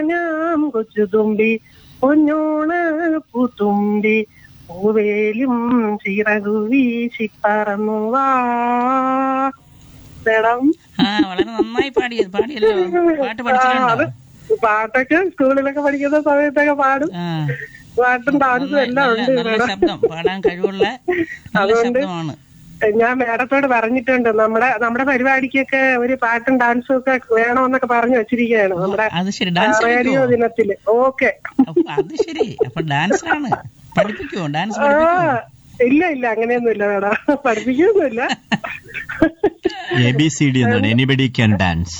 ഞാൻ കൊച്ചു തുമ്പി പൊന്നോണ പൂത്തുമ്പി പൂവേലും ചിറകു വീശി പറന്നു വാ മേഡം ആ വളരെ നന്നായി പാടിയത് പാടിയല്ലോ പാട്ട് ആ, പഠിച്ചിട്ടുണ്ടോ അത് പാട്ടൊക്കെ സ്കൂളിലൊക്കെ പഠിക്കുന്ന സമയത്തൊക്കെ പാടും ആ പാട്ടും ഡാൻസും എല്ലാം നല്ല ഉണ്ട് നല്ല ശബ്ദം പാടാൻ കഴിവുള്ള നല്ല അതുകൊണ്ട് ശബ്ദമാണ് ഞാൻ മേഡത്തോട് പറഞ്ഞിട്ടുണ്ട് നമ്മുടെ നമ്മുടെ പരിപാടിക്കൊക്കെ ഒരു പാട്ടും ഡാൻസും ഒക്കെ വേണമെന്നൊക്കെ പറഞ്ഞു വെച്ചിരിക്കുകയാണ് നമ്മുടെ അത് ശരി ഡാൻസ് റേഡിയോ കളിക്കുമോ ദിനത്തില് ഓക്കെ അപ്പൊ അത് ശരി അപ്പൊ ഡാൻസ് ആണ് പഠിപ്പിക്കുമോ ഡാൻസ് ആ പഠിപ്പിക്കുമോ ഇല്ല ഇല്ല അങ്ങനെയൊന്നുമില്ല മേഡം പഠിപ്പിക്കൊന്നുമില്ല എ ബി സി ഡി എന്നാണ് എനിബഡി ക്യാൻ ഡാൻസ്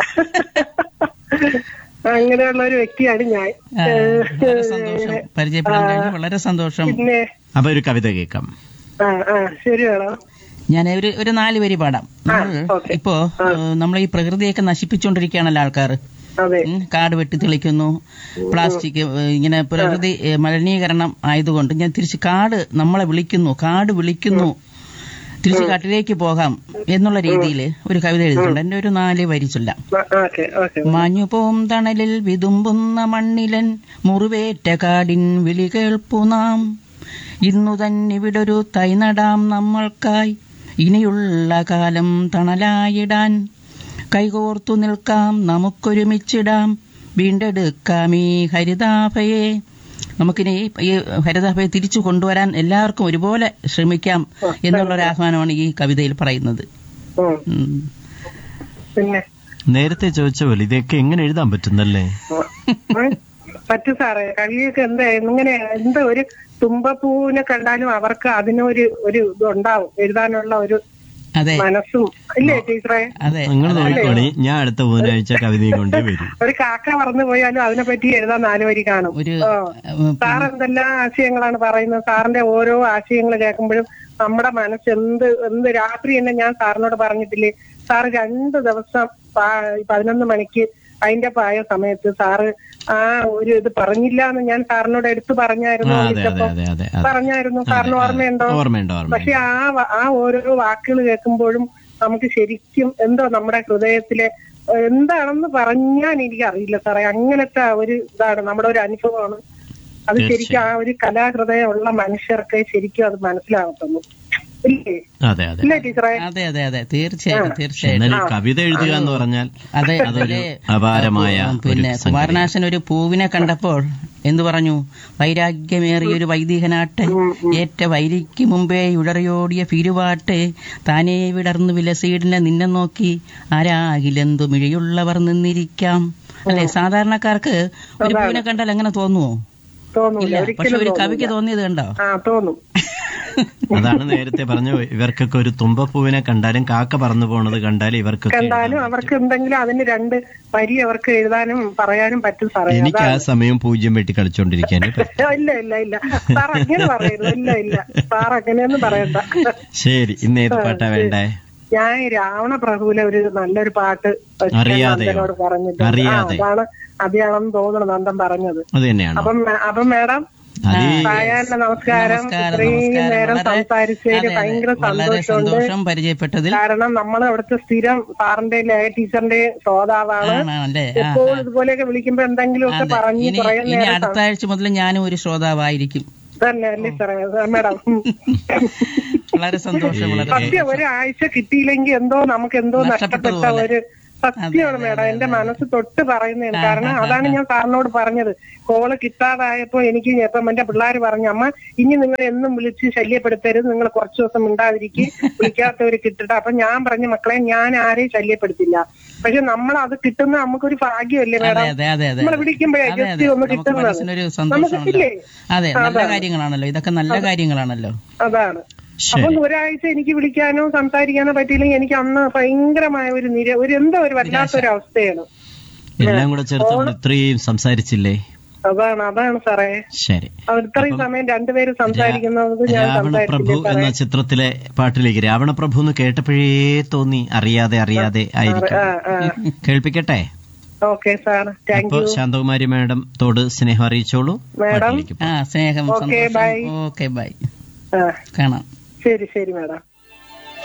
അങ്ങനെയുള്ള ഒരു വ്യക്തിയാണ് ഞാൻ ആ, വളരെ സന്തോഷം പരിചയപ്പെടാൻ കഴിഞ്ഞു വളരെ സന്തോഷം പിന്നെ അപ്പൊ ഒരു കവിത കേൾക്കാം ആ ആ ശരി മേഡം ഞാൻ ഒരു ഒരു നാല് വരി പാടാം നമ്മൾ ഓക്കേ. ഇപ്പോ നമ്മൾ ഈ പ്രകൃതിയൊക്കെ നശിപ്പിച്ചുകൊണ്ടിരിക്കുകയാണല്ലോ ആൾക്കാർ അതെ ഉം, കാട് വെട്ടി തെളിക്കുന്നു പ്ലാസ്റ്റിക് ഏ, ഇങ്ങനെ പ്രകൃതി ഏ, മലിനീകരണം ആയതുകൊണ്ട് ഞാൻ തിരിച്ച് കാട് നമ്മളെ വിളിക്കുന്നു കാട് വിളിക്കുന്നു തിരിച്ച് കാട്ടിലേക്ക് പോകാം എന്നുള്ള രീതിയിൽ ഒരു കവിത എഴുതിയിട്ടുണ്ട് എന്റെ ഒരു നാല് വരി ചൊല്ലാം ഓക്കെ ഓക്കെ മാഞ്ഞുപോം തണലിൽ വിതുമ്പുന്ന മണ്ണിലൻ മുറിവേറ്റ കാടിൻ വിളി കേൾപ്പു നാം ഇന്നു തന്നിവിടൊരു തൈ നടാം നമ്മൾക്കായി ഇനിയുള്ള കാലം തണലായിടാൻ കൈകോർത്തു നിൽക്കാം നമുക്കൊരുമിച്ചിടാം വീണ്ടെടുക്കാം ഈ ഹരിതാഭയെ നമുക്കിനി ഈ ഹരിതാഭയെ തിരിച്ചു കൊണ്ടുവരാൻ എല്ലാവർക്കും ഒരുപോലെ ശ്രമിക്കാം എന്നുള്ള ഒരു ആഹ്വാനമാണ് ഈ കവിതയിൽ പറയുന്നത് ഉം. ഉം. പിന്നെ നേരത്തെ ചോദിച്ച പോലെ ഇതൊക്കെ എങ്ങനെ എഴുതാൻ പറ്റുന്നല്ലേ ഉം. പറ്റും സാറേ കവിയൊക്കെ എന്താ ഇങ്ങനെ എന്താ ഒരു തുമ്പപ്പൂവിനെ കണ്ടാലും അവർക്ക് അതിനൊരു ഒരു ഇതുണ്ടാവും എഴുതാനുള്ള ഒരു അതെ മനസ്സും ഇല്ലേ ടീച്ചറെ അതെ നിങ്ങൾ നോക്കിക്കോളി ഞാൻ അടുത്ത ബുധനാഴ്ച കവിതയും കൊണ്ടേ വരും ഒരു കാക്ക പറന്നു പോയാലും അതിനെ പറ്റി എഴുതാൻ നാല് വരി കാണും ഒരു ആ. ഉം, സാർ എന്തെല്ലാം ആശയങ്ങളാണ് പറയുന്നത് സാറിന്റെ ഓരോ ആശയങ്ങൾ കേൾക്കുമ്പോഴും നമ്മുടെ മനസ്സ് എന്ത് എന്ത് രാത്രി തന്നെ ഞാൻ സാറിനോട് പറഞ്ഞിട്ടില്ലേ സാറ് രണ്ട് ദിവസം പാ- പതിനൊന്ന് മണിക്ക് അതിന്റെ പായ സമയത്ത് സാറ് ആ ഒരു ഇത് പറഞ്ഞില്ല എന്ന് ഞാൻ സാറിനോട് എടുത്തു ആ, പറഞ്ഞായിരുന്നു അതെ അതെ വിളിച്ചപ്പോ അതെ അതെ അതെ പറഞ്ഞായിരുന്നു സാറിന് ഓർമ്മയുണ്ടോ ഓർമ്മയുണ്ട് പക്ഷെ ഓർമ്മയുണ്ട് ആ വ- ആ ഓരോ വാക്കുകൾ കേൾക്കുമ്പോഴും നമുക്ക് ശരിക്കും എന്തോ നമ്മുടെ ഹൃദയത്തിലെ ഏഹ്, എന്താണെന്ന് പറഞ്ഞാൽ എനിക്ക് അറിയില്ല സാറേ അങ്ങനത്തെ ഒരു ഇതാണ് നമ്മുടെ ഒരു അനുഭവമാണ് അത് ശരിക്കും ആ ഒരു കലാഹൃദയമുള്ള മനുഷ്യർക്ക് ശരിക്കും അത് മനസ്സിലാകത്തുള്ളൂ ഇല്ലേ അതെ അതെ ഇല്ലേ ടീച്ചറെ അതെ അതെ അതെ തീർച്ചയായും തീർച്ചയായും എന്നാലും കവിത എഴുതുക എന്ന് പറഞ്ഞാൽ അതെ അതൊരു അതിലെ അപാരമായ ഉം, ഒരു പിന്നെ സംഗതിയാണ്. കുമാരനാശൻ ഒരു പൂവിനെ കണ്ടപ്പോൾ എന്തു പറഞ്ഞു വൈരാഗ്യമേറിയ ഒരു വൈദികനാട്ടെ ഏറ്റ വൈരിക്ക് മുമ്പേ ഉടറിയോടിയ ഫിരുവാട്ടെ താനേ വിടർന്നു വിലസീടിനെ നിന്നെ നോക്കി ആരാകിലെന്തു മിഴിയുള്ളവർ നിന്നിരിക്കാം അല്ലെ സാധാരണക്കാർക്ക് ഒരു പൂവിനെ കണ്ടാൽ എങ്ങനെ തോന്നുവോ തോന്നൂല ഇല്ല പക്ഷെ ഒരിക്കലും ഒരു തോന്നൂല. കവിക്ക് തോന്നിയത് കണ്ടോ ആ തോന്നും അതാണ് നേരത്തെ പറഞ്ഞ ഇവർക്കൊക്കെ ഒരു തുമ്പപ്പൂവിനെ കണ്ടാലും കാക്ക പറന്നു പോണത് കണ്ടാലും ഇവർക്കൊക്കെ കണ്ടാലും അവർക്ക് എന്തെങ്കിലും അതിന് രണ്ട് വരി അവർക്ക് എഴുതാനും പറയാനും പറ്റും സാറേ എനിക്ക് ആ സമയം പൂജ്യം വെട്ടി കളിച്ചോണ്ടിരിക്കാനേ പറ്റും ഇല്ല ഇല്ല ഇല്ല സാർ അങ്ങനെ പറയരുത് ഇല്ല ഇല്ല സാർ അങ്ങനെയൊന്നും പറയണ്ട ശരി ഇന്ന് ഏത് പാട്ടാ വേണ്ടേ ഞാൻ രാവണ പ്രഭുവിലെ ഒരു നല്ലൊരു പാട്ട് അറിയാതെയോ? നന്ദനോട് പറഞ്ഞിട്ടുണ്ട് ആ, അറിയാതെ. അതാണ് അതെയാണെന്ന് തോന്നുന്നു നന്ദൻ പറഞ്ഞത് അത് തന്നെയാണോ അപ്പം അപ്പം മാഡം അത് ഈ സായാഹ്ന നമസ്കാരം നമസ്കാരം ഇത്രയും നമസ്കാരം നേരം വളരെ സംസാരിച്ചതിൽ അതെ, അതെ. ഭയങ്കര വളരെ സന്തോഷമുണ്ട് സന്തോഷം പരിചയപ്പെട്ടതിൽ കാരണം നമ്മൾ അവിടുത്തെ സ്ഥിരം സാറിന്റെ ടീച്ചറിന്റെ ശ്രോതാവാണ് ആണല്ലേ ആ, എപ്പോഴും ഇതുപോലെയൊക്കെ വിളിക്കുമ്പോ എന്തെങ്കിലും ഒക്കെ അതെ. പറഞ്ഞ് ഇനി കുറെ ഇനി നേരം അടുത്ത ആഴ്ച മുതൽ ഞാനും ഒരു ശ്രോതാവായിരിക്കും തന്നെ അല്ലേ സാറേ മാഡം വളരെ സന്തോഷം വളരെ സത്യം ഒരാഴ്ച കിട്ടിയില്ലെങ്കിൽ എന്തോ നമുക്ക് എന്തോ നഷ്ടപ്പെട്ട ഒരു സത്യമാണ് മേഡം എന്റെ മനസ്സ് തൊട്ട് പറയുന്നതാണ് കാരണം അതാണ് ഞാൻ സാറിനോട് പറഞ്ഞത് കോള് കിട്ടാതായപ്പോ എനിക്ക് ഇപ്പം എന്റെ പിള്ളേർ പറഞ്ഞു അമ്മ ഇനി നിങ്ങൾ എന്നും വിളിച്ച് ശല്യപ്പെടുത്തരുത് നിങ്ങൾ കുറച്ചു ദിവസം മിണ്ടാതിരിക്കും വിളിക്കാത്തവര് കിട്ടട്ടെ അപ്പൊ ഞാൻ പറഞ്ഞു മക്കളെ ഞാൻ ആരെയും ശല്യപ്പെടുത്തില്ല പക്ഷെ നമ്മൾ അത് കിട്ടുന്ന നമുക്കൊരു ഭാഗ്യമല്ലേ അതെ മേഡം അതെ അതെ അതെ നമ്മൾ വിളിക്കുമ്പോഴേ അതെ ജസ്റ്റ് അതെ ഒന്ന് നമുക്ക് കിട്ടുന്നത് മനസ്സിനൊരു നമുക്ക് സന്തോഷമാണല്ലോ ഇല്ലേ അതെ നല്ല കാര്യങ്ങളാണല്ലോ ഇതൊക്കെ നല്ല കാര്യങ്ങളാണല്ലോ അതാണ് ശരി അപ്പം ഒരാഴ്ച എനിക്ക് വിളിക്കാനോ സംസാരിക്കാനോ പറ്റിയില്ലെങ്കിൽ എനിക്ക് അന്ന് ഭയങ്കരമായ ഒരു നിര ഒരു എന്തോ ഒരു വല്ലാത്തൊരു അവസ്ഥയാണ് എല്ലാം കൂടെ ചേർത്ത് നമ്മൾ ഇത്രയും സംസാരിച്ചില്ലേ അതാണ് അതാണ് സാറേ ശരി അവർ ഇത്രയും സമയം രണ്ടുപേരും സംസാരിക്കുന്നത് ഞാൻ രാവണപ്രഭു സംസാരിച്ചില്ല എന്ന സാറേ ചിത്രത്തിലെ പാട്ടിലേക്ക് രാവണപ്രഭു എന്ന് കേട്ടപ്പോഴേ തോന്നി അറിയാതെ അറിയാതെ ആയിരിക്കും ആ ആ കേൾപ്പിക്കട്ടെ ഓക്കെ സാർ താങ്ക് അപ്പൊ യു ശാന്തകുമാരി മാഡം തോട് സ്നേഹം അറിയിച്ചോളൂ മാഡം. പാട്ടിലേക്ക് ആ സ്നേഹം Okay, bye. സന്തോഷം ഓക്കെ ബൈ ആ കാണാം ശരി ശരി മാഡം